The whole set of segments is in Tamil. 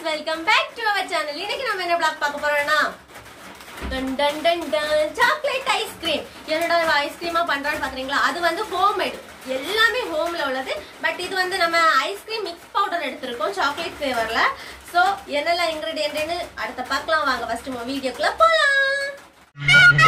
Welcome back to our channel இன்னைக்கு நம்ம என்ன vlog பார்க்க போறோம்னா டன் டன் டன் டன் சாக்லேட் ஐஸ்கிரீம் என்னடா ஐஸ்கிரீமா பண்றான்னு பாக்குறீங்களா அது வந்து ஹோம்மேட் எல்லாமே ஹோம்ல உள்ளது பட் இது வந்து நம்ம ஐஸ்கிரீம் மிக்ஸ் பவுடர் எடுத்திருக்கோம் சாக்லேட் ஃபிளேவர்ல சோ என்னெல்லாம் இன்கிரிடியன்ட்னு அடுத்த பார்க்கலாம் வாங்க ஃபர்ஸ்ட் வீடியோக்குள்ள போலாம்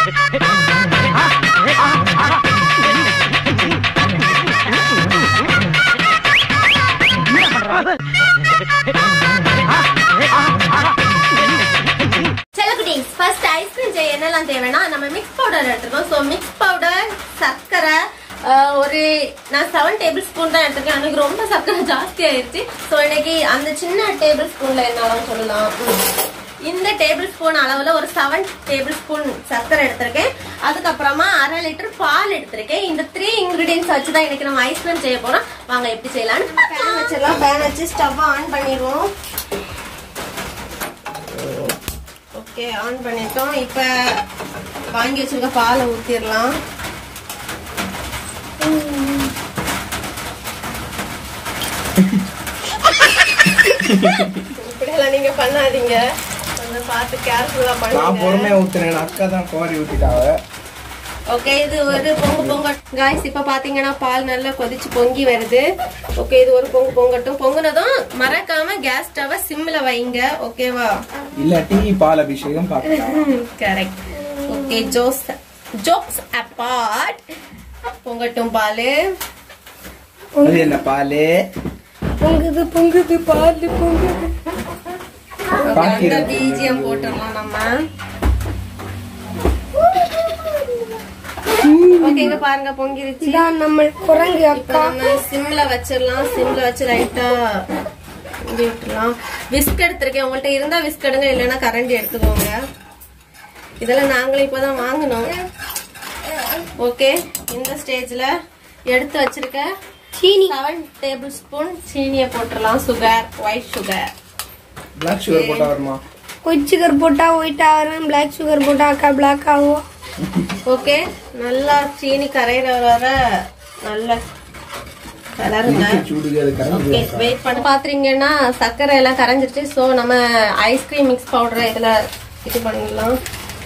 செலகுட்டீஸ் ஃபர்ஸ்ட் ஐஸ்கிரீம் செய்ய என்னெல்லாம் தேவைன்னா நம்ம மிக்ஸ் பவுடர் எடுத்துருக்கோம் ஸோ மிக்ஸ் பவுடர் சர்க்கரை ஆஹ், ஒரு நான் செவன் டேபிள் ஸ்பூன் தான் எடுத்திருக்கேன் எனக்கு ரொம்ப சர்க்கரை ஜாஸ்தி ஆயிருச்சு ஸோ இன்னைக்கு அந்த சின்ன டேபிள் ஸ்பூன்ல என்ன அளவு சொல்லலாம் ம். இந்த டேபிள் ஸ்பூன் அளவுல ஒரு செவன் டேபிள் ஸ்பூன் சர்க்கரை எடுத்திருக்கேன் அதுக்கப்புறமா அரை லிட்டர் பால் எடுத்திருக்கேன் இந்த த்ரீ இன்கிரீடியன்ஸ் வச்சு தான் இன்னைக்கு நம்ம ஐஸ்கிரீம் செய்ய போறோம் வாங்க எப்படி செய்யலாம்னு பேன் வச்சிடலாம் பேன் வச்சு ஸ்டவ் ஆன் பண்ணிடுவோம் ஓகே ஆன் பண்ணிட்டோம் இப்போ வாங்கி வச்சிருக்க பாலை ஊற்றிடலாம் இப்படியெல்லாம் நீங்க பண்ணாதீங்க கொஞ்சம் பார்த்து கேர்ஃபுல்லா நான் பண்ணுங்க பொறுமையா ஊத்துனேன் அக்கா தான் கோரி ஊத்திட்டாவ ஓகே இது ஒரு பொங்கு பொங்க காய்ஸ் இப்ப பாத்தீங்கன்னா பால் நல்லா கொதிச்சு பொங்கி வருது ஓகே இது ஒரு பொங்கு பொங்கட்டும் பொங்குனதும் மறக்காம கேஸ் ஸ்டவ சிம்ல வைங்க ஓகேவா இல்லாட்டி பால் அபிஷேகம் பார்க்கலாம் கரெக்ட் ஓகே ஜோஸ் ஜோக்ஸ் அப்பார்ட் பொங்கட்டும் பாலு அது என்ன பாலு பொங்குது பொங்குது பால் பொங்குது பாக்கிறேன். பிஜிஎம் போட்டுடலாம் நம்ம ஓகே இங்க பாருங்க பொங்கிருச்சு இதான் நம்ம குரங்கு இப்ப அக்கா நம்ம சிம்ல வச்சிடலாம் சிம்ல வச்சு லைட்டா இங்கே விட்டுலாம் விஸ்க் எடுத்திருக்கேன் உங்கள்ட்ட இருந்தா விஸ்க் எடுங்க இல்லைன்னா கரண்டி எடுத்துக்கோங்க இதெல்லாம் நாங்களும் இப்பதான் வாங்கினோம் ஓகே இந்த ஸ்டேஜ்ல எடுத்து வச்சிருக்க சீனி செவன் டேபிள் ஸ்பூன் சீனியை போட்டுடலாம் sugar white sugar black sugar போட்டா வருமா ஒயிட் சுகர் போட்டா ஒயிட் ஆகும் பிளாக் சுகர் போட்டா அக்கா பிளாக் ஆகும் ஓகே நல்லா சீனி கரையிற வர நல்ல கலருங்க சூடுது அது ஓகே கரண்ட் வெயிட் பண்ண பாத்தீங்கன்னா சர்க்கரை எல்லாம் கரைஞ்சிருச்சு ஸோ நம்ம ஐஸ்கிரீம் மிக்ஸ் பவுடரை இதுல இது பண்ணிடலாம்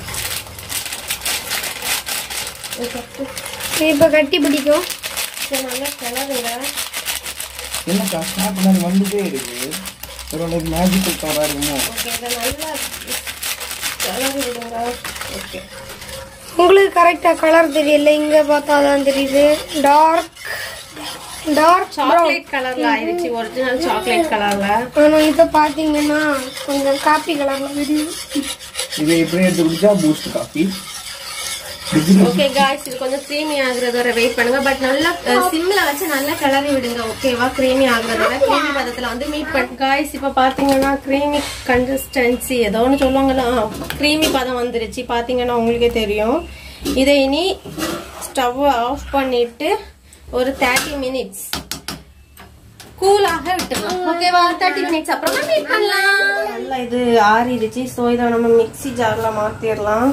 இப்ப கட்டி பிடிக்கும் இது நல்லா கிளறுங்க என்னக்கா ஸ்னாப் மாதிரி வந்துட்டே இருக்கு ஒரு மேஜிக்கல் கவரா இருக்குமோ ஓகே இதை நல்லா கிளறி விடுங்க ஓகே உங்களுக்கு கரெக்டா கலர் தெரியல இங்க பார்த்தா தான் தெரியுது டார்க் டார்க் சாக்லேட் கலர்ல ஆயிருச்சு ஒரிஜினல் சாக்லேட் கலர்ல ஆனா இப்ப பாத்தீங்கன்னா கொஞ்சம் காப்பி கலர்ல தெரியுது இதை இப்படி எடுத்து குடிச்சா பூஸ்ட் காஃபி ஓகே காய்ஸ் இது கொஞ்சம் க்ரீமி ஆகுறது வரை வெயிட் பண்ணுங்க பட் நல்லா சிம்ல வச்சு நல்லா கிளறி விடுங்க ஓகேவா க்ரீமி ஆகுறது வரை க்ரீமி பதத்துல வந்து மீட் பண்ண காய்ஸ் இப்ப பாத்தீங்கன்னா க்ரீமி கன்சிஸ்டன்சி ஏதோ ஒன்று சொல்லுவாங்களா க்ரீமி பதம் வந்துருச்சு பாத்தீங்கன்னா உங்களுக்கே தெரியும் இதை இனி ஸ்டவ் ஆஃப் பண்ணிட்டு ஒரு தேர்ட்டி மினிட்ஸ் கூலாக விட்டுடலாம் ஓகேவா தேர்ட்டி மினிட்ஸ் அப்புறமா மீட் பண்ணலாம் நல்லா இது ஆறிடுச்சு ஸோ இதை நம்ம மிக்ஸி ஜார்ல மாத்திரலாம்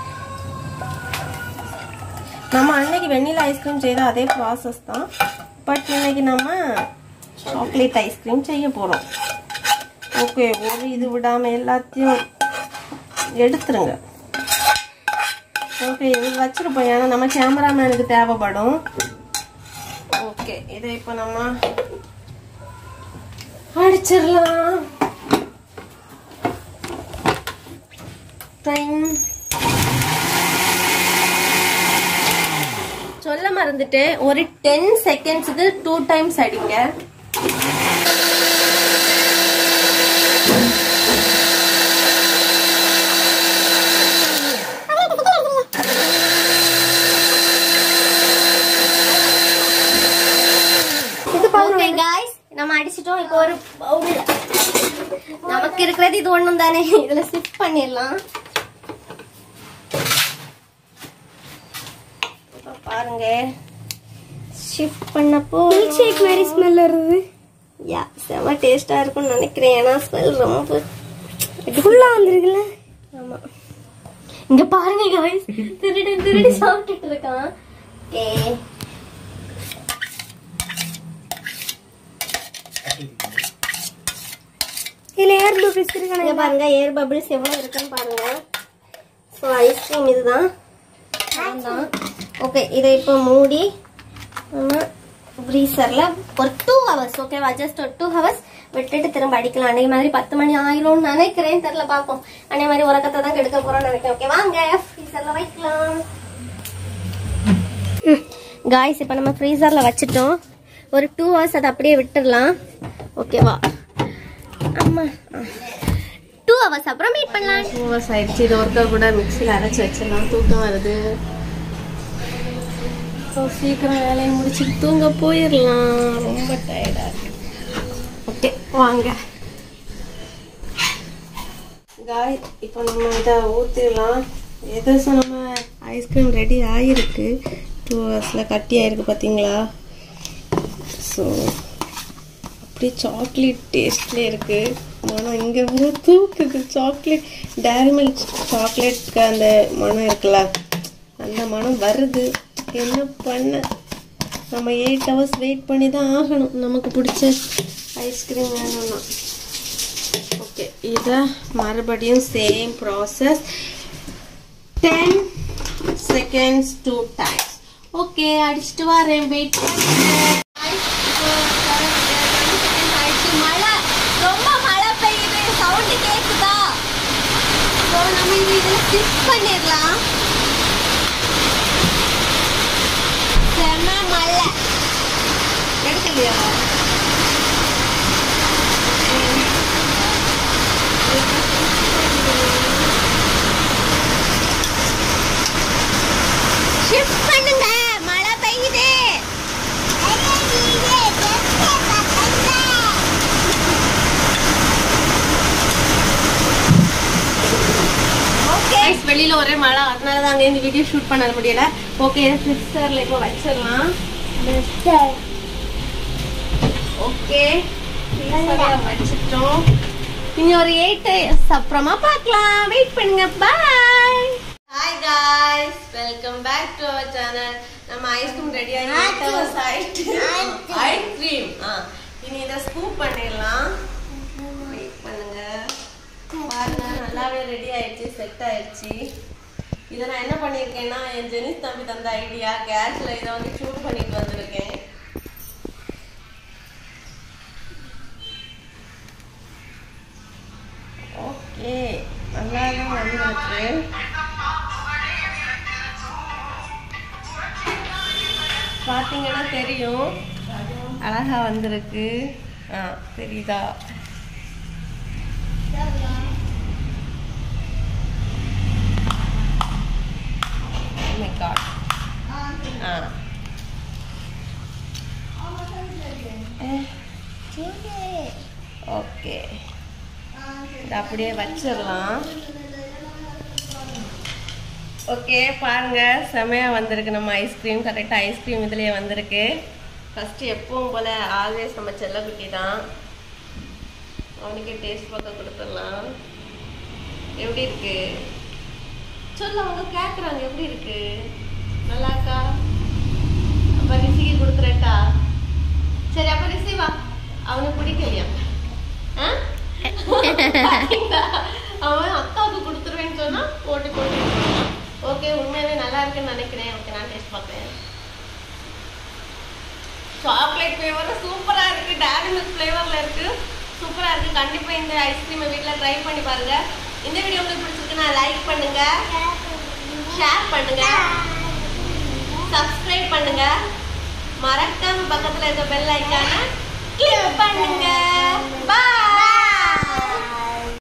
நம்ம அன்னைக்கு வெண்ணிலா ஐஸ்கிரீம் செய்த அதே ப்ராசஸ் தான் பட் இன்னைக்கு நம்ம சாக்லேட் ஐஸ்கிரீம் செய்ய போறோம் ஓகே ஒரு இது விடாம எல்லாத்தையும் எடுத்துருங்க ஓகே இது வச்சிருப்போம் ஏன்னா நம்ம கேமராமேனுக்கு தேவைப்படும் ஓகே இதை இப்போ நம்ம அடிச்சிடலாம் டைம் சொல்ல மறந்துட்டேன் ஒரு டென் செகண்ட்ஸுக்கு டூ டைம்ஸ் அடிங்க ஓகே காய்ஸ் நம்ம அடிச்சிட்டோம் இப்போ ஒரு பவுல் நமக்கு இருக்கிறது இது ஒண்ணும் தானே இதுல சிப் பண்ணிடலாம் இப்ப பாருங்க ஷிஃப்ட் பண்ணப்போ மில்க் ஷேக் மாதிரி ஸ்மெல் வருது யா செம டேஸ்டா இருக்கும்னு நினைக்கிறேன் ஏன்னா ஸ்மெல் ரொம்ப ஃபுல்லா வந்திருக்குல்ல ஆமா இங்க பாருங்க guys திருடி திருடி சாப்பிட்டுட்டு இருக்கான் ஏ இதுல ஏர் பபிள்ஸ் இருக்கானே இங்க பாருங்க ஏர் பபிள்ஸ் எவ்வளவு இருக்குன்னு பாருங்க ஸோ ஐஸ்கிரீம் இதுதான் தான் ஓகே இதை இப்போ மூடி நம்ம ஃப்ரீசரில் ஒரு டூ ஹவர்ஸ் ஓகேவா ஜஸ்ட் ஒரு டூ ஹவர்ஸ் விட்டுட்டு திரும்ப அடிக்கலாம் அதே மாதிரி பத்து மணி ஆயிரும்னு நினைக்கிறேன் தெரியல பார்ப்போம் அதே மாதிரி உறக்கத்தை தான் கெடுக்க போறோம்னு நினைக்கிறேன் ஓகே வாங்க ஃப்ரீசரில் வைக்கலாம் காய்ஸ் இப்போ நம்ம ஃப்ரீசரில் வச்சுட்டோம் ஒரு டூ ஹவர்ஸ் அதை அப்படியே விட்டுடலாம் ஓகேவா ஆமா டூ ஹவர்ஸ் அப்புறம் மீட் பண்ணலாம் டூ ஹவர்ஸ் ஆயிடுச்சு இது ஒருக்கா கூட மிக்சியில் அரைச்சி வச்சிடலாம் தூக்கம் வருது ஸோ சீக்கிரம் வேலையை முடிச்சுட்டு தூங்க போயிடலாம் ரொம்ப டயர்டாக இருக்கு ஓகே வாங்க காய் இப்போ நம்ம இதை ஊற்றிடலாம் எதாச்சும் நம்ம ஐஸ்கிரீம் ரெடி ஆகிருக்கு டூ ஹவர்ஸில் கட்டி ஆயிருக்கு பார்த்தீங்களா ஸோ அப்படியே சாக்லேட் டேஸ்ட்லேயே இருக்கு மனம் இங்கே வர தூக்குது சாக்லேட் டேரி மில்க் சாக்லேட்க்கு அந்த மனம் இருக்குல்ல அந்த மனம் வருது என்ன பண்ண நம்ம எயிட் ஹவர்ஸ் வெயிட் பண்ணி தான் ஆகணும் நமக்கு பிடிச்ச ஐஸ்கிரீம் வேணும்னா ஓகே இதை மறுபடியும் same process ten seconds two times okay அடிச்சுட்டு வரேன் வெயிட் மழை ரொம்ப மழை பெய்யுது சவுண்டு கேக்குதா ஸோ நம்ம இது இதில் ஸ்டிச் பண்ணிடலாம் செம மழை எடுக்கலையா ஷிஃப்ட் பண்ணுங்க மழை பெய்யுது கைஸ் வெளியில ஒரே மழை அதனால தான் அங்கே இந்த வீடியோ ஷூட் பண்ண முடியல ஓகே ஃபிக்சர்ல இப்போ வச்சிடலாம் ஓகே வச்சிட்டோம் இனி ஒரு எயிட் அப்புறமா பார்க்கலாம் வெயிட் பண்ணுங்க bye hi guys welcome back to our channel நம்ம ஐஸ்கிரீம் ரெடி ஆயிட்டு ஐஸ்கிரீம் ஆ இனி இதை ஸ்கூப் பண்ணிடலாம் வெயிட் பண்ணுங்க பாருங்க நல்லாவே ரெடி ஆயிடுச்சு செட் ஆயிடுச்சு இதை நான் என்ன பண்ணியிருக்கேன்னா என் ஜெனிஸ் தம்பி தந்த ஐடியா கேஸ்ல இதை வந்து சூடு பண்ணிட்டு வந்திருக்கேன் ஓகே நல்லா தான் வந்திருக்கு பார்த்தீங்கன்னா தெரியும் அழகா வந்திருக்கு ஆ தெரியுதா Oh my god. ஆ ஓகே இதை அப்படியே வச்சிடலாம் ஓகே பாருங்க செமையா வந்திருக்கு நம்ம ஐஸ்கிரீம் கரெக்டாக ஐஸ்கிரீம் இதுலயே வந்திருக்கு ஃபர்ஸ்ட் எப்பவும் போல ஆல்வேஸ் நம்ம செல்லக்குட்டி தான் அவனுக்கே டேஸ்ட் பார்க்க கொடுத்துடலாம் எப்படி இருக்கு சொல்லு அவங்க கேட்குறாங்க எப்படி இருக்கு நல்லா இருக்கா அப்ப ரிஷிக்கு கொடுக்குறேன்டா சரி அப்ப ரிஷி வா அவனுக்கு பிடிக்கலையா ஆ? பாத்தீங்களா? அவன் அக்காவுக்கு கொடுத்துருவேன்னு சொன்னா போட்டு போட்டு ஓகே உண்மையாவே நல்லா இருக்குன்னு நினைக்கிறேன் ஓகே நான் டேஸ்ட் பார்த்தேன் சாக்லேட் ஃப்ளேவர் சூப்பரா இருக்கு டேரி மில்க் ஃப்ளேவர்ல இருக்கு சூப்பரா இருக்கு கண்டிப்பா இந்த ஐஸ்கிரீமை வீட்ல ட்ரை பண்ணி பாருங்க இந்த வீடியோ உங்களுக்கு பிடிச்சிருக்குன்னா லைக் பண்ணுங்க ஷேர் பண்ணுங்க சப்ஸ்கிரைப் பண்ணுங்க மறக்காம பக்கத்துல இருக்க பெல் ஐக்கான